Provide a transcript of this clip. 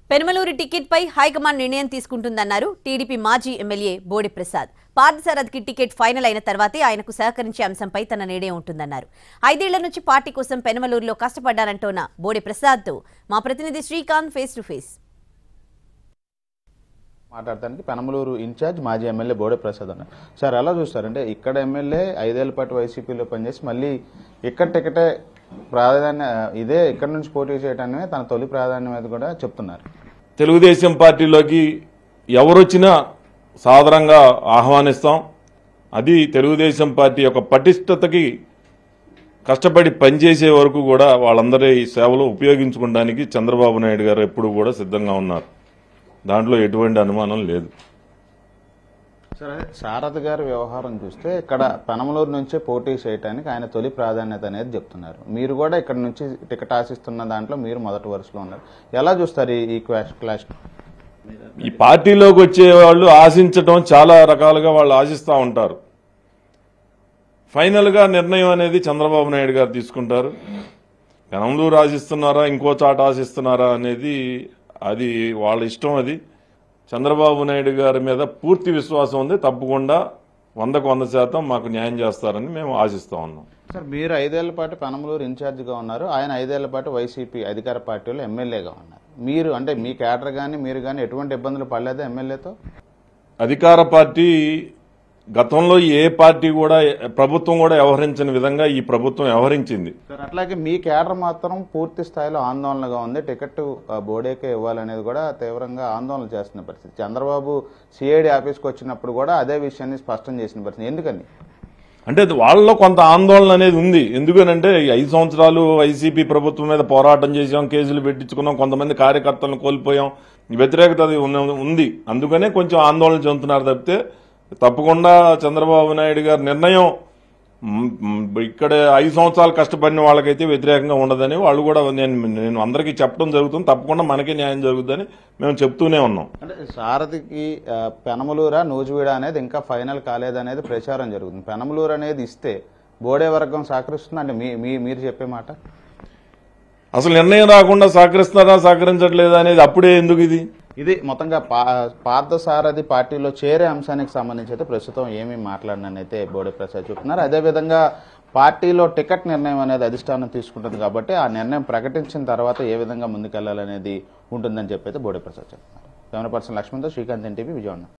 Penamaluru టికెట్పై high command నిర్ణయం తీసుకుంటుందన్నారు TDP మాజీ MLA బోడి ప్రసాద్ పార్థసారథికి టికెట్ ఫైనల్ అయిన తర్వాతే ఆయనకు సహకరించే అంశంపై తన నిర్ణయం ఉంటుందన్నారు ఐదేళ్ల నుంచి పార్టీ కోసం పెనమలూరులో కష్టపడ్డారంటోన్న బోడి ప్రసాద్తో మా ప్రతినిధి శ్రీకాంత్ ఫేస్ టు ఫేస్ మాట్లాడటానికి పెనమలూరు ఇన్ఛార్జ్ మాజీ ఎమ్మెల్యే బోడే ప్రసాద్ అన్న సార్ ఎలా చూస్తారంటే ఇక్కడ ఎమ్మెల్యే ఐదేళ్ల పాటు వైసీపీలో పనిచేసి మళ్ళీ ఇక్కడ టికెటే ప్రాధాన్య ఇదే ఇక్కడ నుంచి పోటీ చేయడాన్ని తన తొలి ప్రాధాన్యం అనేది కూడా చెప్తున్నారు తెలుగుదేశం పార్టీలోకి ఎవరొచ్చినా సాదరంగా ఆహ్వానిస్తాం అది తెలుగుదేశం పార్టీ యొక్క పటిష్టతకి కష్టపడి పనిచేసే వరకు కూడా వాళ్ళందరి సేవలు ఉపయోగించుకోవడానికి చంద్రబాబు నాయుడు గారు ఎప్పుడు కూడా సిద్ధంగా ఉన్నారు దాంట్లో ఎటువంటి అనుమానం లేదు సరే శారద గారి వ్యవహారం చూస్తే ఇక్కడ పెనమలూరు నుంచే పోటీ చేయడానికి ఆయన తొలి ప్రాధాన్యత అనేది చెప్తున్నారు మీరు కూడా ఇక్కడ నుంచి టికెట్ ఆశిస్తున్న దాంట్లో మీరు మొదటి వరుసలో ఉన్నారు ఎలా చూస్తారు ఈ- ఈ క్లాష్ క్లాష్ ఈ పార్టీలోకి వచ్చే వాళ్ళు ఆశించటం చాలా రకాలుగా వాళ్ళు ఆశిస్తూ ఉంటారు ఫైనల్గా నిర్ణయం అనేది చంద్రబాబు నాయుడు గారు తీసుకుంటారు పెనంలూరు ఆశిస్తున్నారా ఇంకో చాట ఆశిస్తున్నారా అనేది అది వాళ్ళ ఇష్టం అది చంద్రబాబు నాయుడు గారి మీద పూర్తి విశ్వాసం ఉంది తప్పకుండా వందకు వంద శాతం మాకు న్యాయం చేస్తారని మేము ఆశిస్తా ఉన్నాం సార్ మీరు ఐదేళ్ల పాటు పెనమలూరు ఇన్ఛార్జిగా ఉన్నారు ఆయన ఐదేళ్ల పాటు వైసీపీ అధికార పార్టీలో ఎమ్మెల్యేగా ఉన్నారు మీరు అంటే మీ క్యాడర్ కానీ మీరు కానీ ఎటువంటి ఇబ్బందులు పడలేదా ఎమ్మెల్యేతో అధికార పార్టీ గతంలో ఏ పార్టీ కూడా ప్రభుత్వం కూడా వ్యవహరించిన విధంగా ఈ ప్రభుత్వం వ్యవహరించింది సార్ అట్లాగే మీ క్యాడర్ మాత్రం పూర్తి స్థాయిలో ఆందోళనగా ఉంది టికెట్ ఆ, బోడేకే ఇవ్వాలనేది కూడా తీవ్రంగా ఆందోళన చేస్తున్న పరిస్థితి చంద్రబాబు సిఐడి ఆఫీస్కి వచ్చినప్పుడు కూడా అదే విషయాన్ని స్పష్టం చేసిన పరిస్థితి ఎందుకని అంటే అది వాళ్ళలో కొంత ఆందోళన అనేది ఉంది ఎందుకనంటే ఈ ఐదు సంవత్సరాలు వైసీపీ ప్రభుత్వం మీద పోరాటం చేసాం కేసులు పెట్టించుకున్నాం కొంతమంది కార్యకర్తలను కోల్పోయాం ఈ వ్యతిరేకత అది ఉన్న- ఉంది అందుకనే కొంచెం ఆందోళన చెందుతున్నారు తప్పితే తప్పకుండా చంద్రబాబు నాయుడు గారి నిర్ణయం మ్, మ్, ఇక్కడ ఐదు సంవత్సరాలు కష్టపడిన వాళ్ళకైతే వ్యతిరేకంగా ఉండదని వాళ్ళు కూడా నేను నేను అందరికీ చెప్పడం జరుగుతుంది తప్పకుండా మనకే న్యాయం జరుగుతుందని మేము చెప్తూనే ఉన్నాం అంటే సారథికి ఆ, పెనమలూరా నూజివీడ అనేది ఇంకా ఫైనల్ కాలేదనేది ప్రచారం జరుగుతుంది పెనమలూరు అనేది ఇస్తే బోడే వర్గం సహకరిస్తుంది అంటే మీ మీ- మీరు చెప్పే మాట అసలు నిర్ణయం రాకుండా సహకరిస్తున్నారా సహకరించట్లేదా అనేది అప్పుడే ఎందుకు ఇది ఇది మొత్తంగా పా పార్థ సారథి పార్టీలో చేరే అంశానికి సంబంధించి అయితే ప్రస్తుతం ఏమీ మాట్లాడినని అయితే బోడే ప్రసాద్ చెప్తున్నారు అదేవిధంగా పార్టీలో టికెట్ నిర్ణయం అనేది అధిష్టానం తీసుకుంటుంది కాబట్టి ఆ నిర్ణయం ప్రకటించిన తర్వాత ఏ విధంగా ముందుకెళ్లాలనేది ఉంటుందని చెప్పి అయితే బోడే ప్రసాద్ చెప్తున్నారు కెమెరా పర్సన్ లక్ష్మణ్తో శ్రీకాంత్ ఎన్టీవీ విజయవాడ